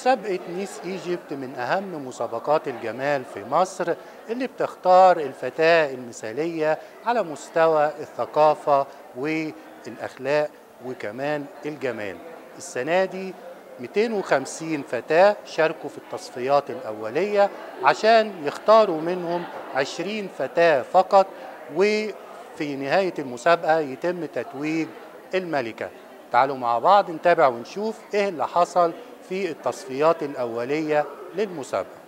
مسابقة ميس ايجيبت من أهم مسابقات الجمال في مصر اللي بتختار الفتاة المثالية على مستوى الثقافة والأخلاق وكمان الجمال السنة دي 250 فتاة شاركوا في التصفيات الأولية عشان يختاروا منهم 20 فتاة فقط وفي نهاية المسابقة يتم تتويج الملكة تعالوا مع بعض نتابع ونشوف ايه اللي حصل في التصفيات الأولية للمسابقة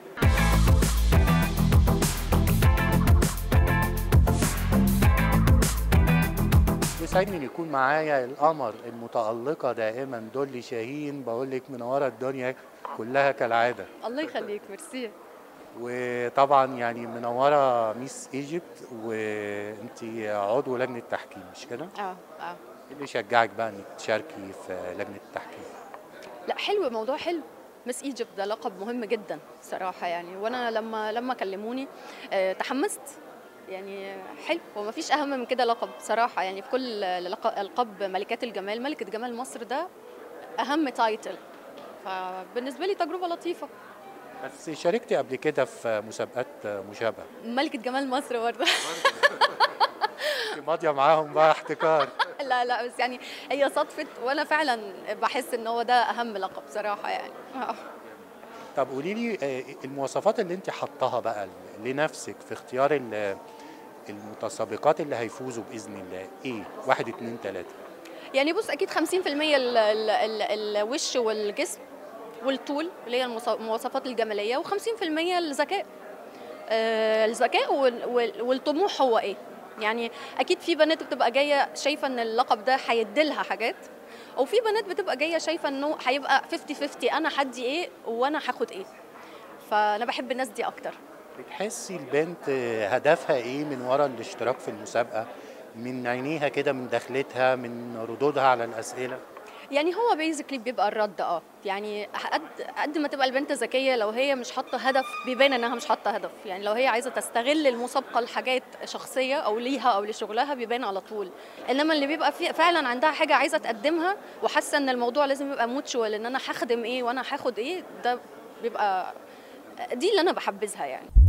يسعدني ان يكون معايا القمر المتألقة دائما دولي شاهين بقول لك منورة الدنيا كلها كالعادة الله يخليك ميرسي وطبعا يعني منورة ميس ايجيبت وانت عضو لجنة تحكيم مش كده؟ اه اه ايه اللي شجعك بقى انك تشاركي في لجنة التحكيم؟ لا حلو الموضوع حلو مس ايجيبت ده لقب مهم جدا صراحه يعني وانا لما لما كلموني آه تحمست يعني حلو وما فيش اهم من كده لقب صراحه يعني في كل لق- القاب ملكات الجمال ملكه جمال مصر ده اهم تايتل فبالنسبه لي تجربه لطيفه بس شاركتي قبل كده في مسابقات مشابهة ملكه جمال مصر برضه انت ماضية معاهم بقى احتكار لا لا بس يعني هي صدفه وانا فعلا بحس ان هو ده اهم لقب صراحه يعني آه. طب قولي لي آه، المواصفات اللي انت حطاها بقى لنفسك في اختيار ال- المتسابقات اللي هيفوزوا باذن الله ايه؟ واحد اتنين تلاته يعني بص اكيد 50% ال- ال- ال- الوش والجسم والطول اللي هي المص- المواصفات الجماليه و50% الذكاء آه، الذكاء وال- وال- والطموح هو ايه يعني اكيد في بنات بتبقى جايه شايفه ان اللقب ده هيديلها حاجات وفي بنات بتبقى جايه شايفه انه هيبقى 50 50 انا هدي ايه وانا هاخد ايه فانا بحب الناس دي اكتر بتحسي البنت هدفها ايه من ورا الاشتراك في المسابقه؟ من عينيها كده من دخلتها من ردودها على الاسئله؟ يعني هو بيزيكلي بيبقى الرد اه يعني قد قد ما تبقى البنت ذكيه لو هي مش حاطه هدف بيبان انها مش حاطه هدف يعني لو هي عايزه تستغل المسابقه لحاجات شخصيه او ليها او لشغلها بيبان على طول انما اللي بيبقى في فعلا عندها حاجه عايزه تقدمها وحاسه ان الموضوع لازم يبقى موتشوال ان انا هخدم ايه وانا هاخد ايه ده بيبقى دي اللي انا بحبذها يعني